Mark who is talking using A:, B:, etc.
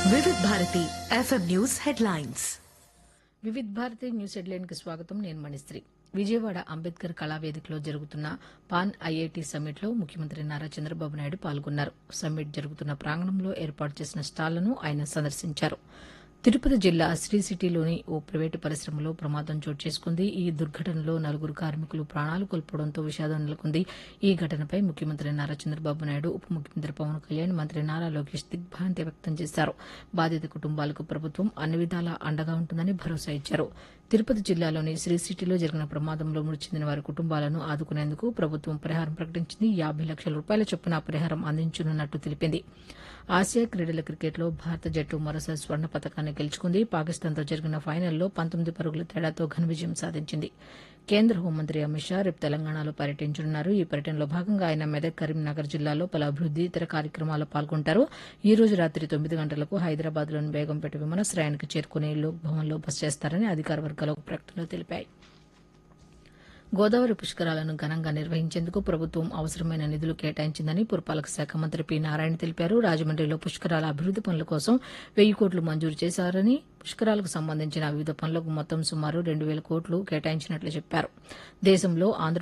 A: వివిధ Bharati FM news headlines
B: Vividh Bharati news headline కి స్వాగతం నేను మణిశ్రీ విజయవాడ అంబేద్కర్ కళావేదికలో జరుగుతున్న పాన్ ఐఐటి సమ్మిట్ లో ముఖ్యమంత్రి నారా చంద్రబాబు నాయుడు పాల్గొన్నారు సమ్మిట్ జరుగుతున్న ప్రాంగణంలో ఏర్పాటు చేసిన స్టాళ్లను ఆయన సందర్శించారు తిరుపతి జిల్లా శ్రీ సిటీలోని ఓ ప్రైవేటు పరిశ్రమలో ప్రమాదం చోటు చేసుకుంది ఈ దుర్ఘటనలో నలుగురు కార్మికులు ప్రాణాలు కోల్పోవడంతో విషాదం నెలకొంది ఈ ఘటనపై ముఖ్యమంత్రి నారా చంద్రబాబు నాయుడు ఉప ముఖ్యమంత్రి పవన్ కళ్యాణ్ మంత్రి నారా లోకేష్ దిగ్భ్రాంతి వ్యక్తం చేశారు బాధిత కుటుంబాలకు ప్రభుత్వం అన్ని విధాలా అండగా ఉంటుందని భరోసా ఇచ్చారు తిరుపతి జిల్లాలోని శ్రీ సిటీలో జరిగిన ప్రమాదంలో మృతి చెందిన వారి కుటుంబాలను ఆదుకునేందుకు ప్రభుత్వం పరిహారం ప్రకటించింది యాబై లక్షల రూపాయల చొప్పున పరిహారం అందించనున్నట్టు తెలిపింది ఆసియా క్రీడల క్రికెట్లో భారత జట్టు మరోసారి స్వర్ణ పతకాన్ని గెలుచుకుంది పాకిస్తాన్తో జరిగిన ఫైనల్లో పంతొమ్మిది పరుగుల తేడాతో ఘన విజయం సాధించింది కేంద్ర హోంమంత్రి అమిత్ షా రేపు తెలంగాణలో పర్యటించనున్నారు ఈ పర్యటనలో భాగంగా ఆయన మెదక్ కరీంనగర్ జిల్లాలో పలు అభివృద్ది ఇతర కార్యక్రమాల్లో పాల్గొంటారు ఈ రోజు రాత్రి తొమ్మిది గంటలకు హైదరాబాద్లోని బేగంపేట విమానాశ్రయానికి చేరుకుని లోక్ భవన్లో బస చేస్తారని అధికార వర్గాలు ఒక ప్రకటనలో తెలిపాయి గోదావరి పుష్కరాలను ఘనంగా నిర్వహించేందుకు ప్రభుత్వం అవసరమైన నిధులు కేటాయించిందని పురపాలక శాఖ మంత్రి పి నారాయణ తెలిపారు రాజమండ్రిలో పుష్కరాల అభివృద్ది పనుల కోసం వెయ్యి కోట్లు మంజూరు చేశారని పుష్కరాలకు సంబంధించిన వివిధ పనులకు మొత్తం సుమారు రెండు వేల కోట్లు కేటాయించినట్లు చెప్పారు దేశంలో ఆంధ్ర